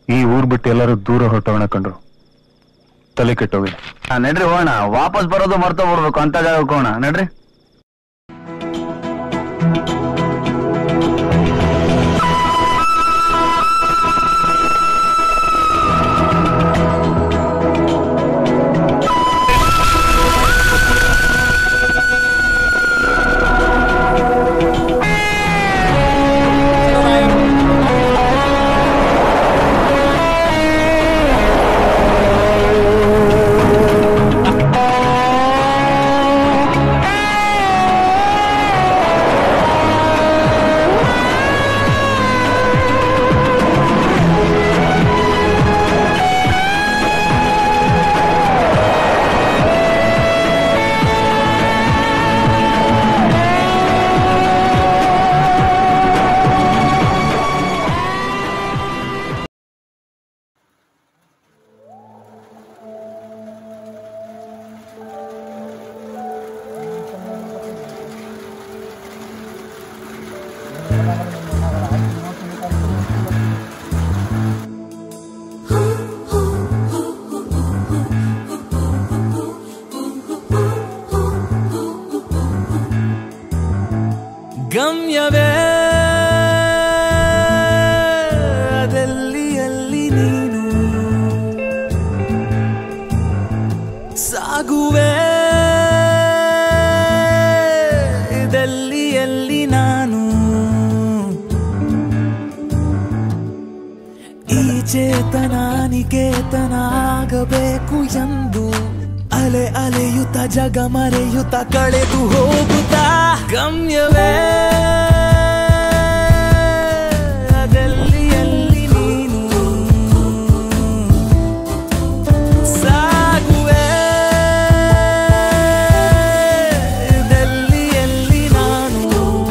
ಈ ಊರ್ ಬಿಟ್ಟು ಎಲ್ಲರೂ ದೂರ ಹೊರಟೋಣ ಕಂಡ್ರು ತಲೆ ಕೆಟ್ಟೋಗಿದೆ ಹಾ, ನಡ್ರಿ ಹೋಗೋಣ ವಾಪಸ್ ಬರೋದು ಮರ್ತೋ ಬಿಡ್ಬೇಕು ಅಂತ ಜಾಗಕ್ಕೆ ಹೋಗೋಣ ನಡ್ರಿ ಗಮ್ಯವೇ ಅದೆಲ್ಲಿ ಅಲ್ಲಿ ನೀನು ಸಾಗುವೆ ಇದೆಲ್ಲಿ ಎಲ್ಲಿ ನಾನು ಈ ಚೇತನ ನಿಕೇತನ ಆಗಬೇಕು ಎಂದು ಅಲೆ ಅಲೆಯುತ್ತ ಜಗ ಮರೆಯುತ್ತ ಕಳೆದು ಹೋಗುತ್ತಾ ಗಮ್ಯವೇ ಅದೆಲ್ಲಿ ಎಲ್ಲಿ ನೀನು ಸಾಗುವೆ ಇದೆಲ್ಲಿ ಎಲ್ಲಿ ನಾನು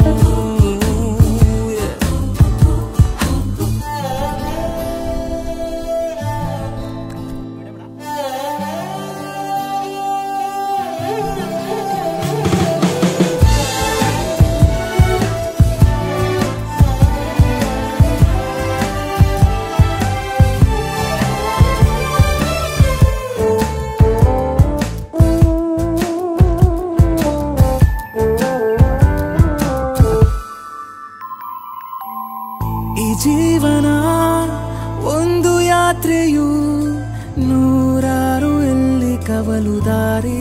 ಈ ಜೀವನ ಒಂದು ಯಾತ್ರೆಯು ನೂರಾರು ಎಲ್ಲಿ ಕವಲು ದಾರಿ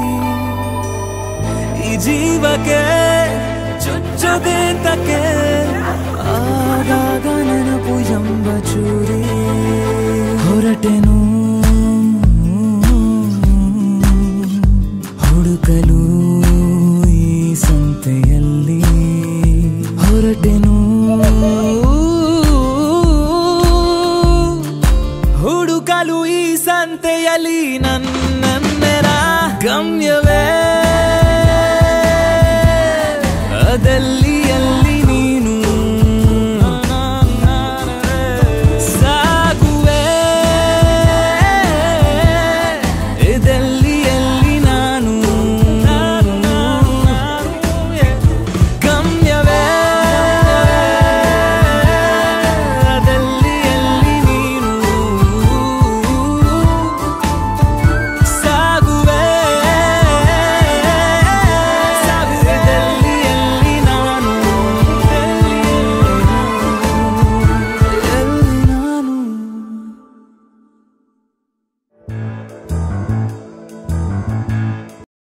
ಈ ಜೀವಕ್ಕೆ ಚುಚ್ಚದೆ ತಕ್ಕೆ ಆಗಾಗ ನೆನಪು ಎಂಬ ಚೂರಿ ಹೊರಟೆನು ಹುಡುಕಲು ಈ ಸಂತೆಯಲ್ಲಿ ಹೊರಟೆನು ಹುಡುಕಲು ಈ ಸಂತೆಯಲ್ಲಿ ನನ್ನೆರ ಗಮ್ಯವೇ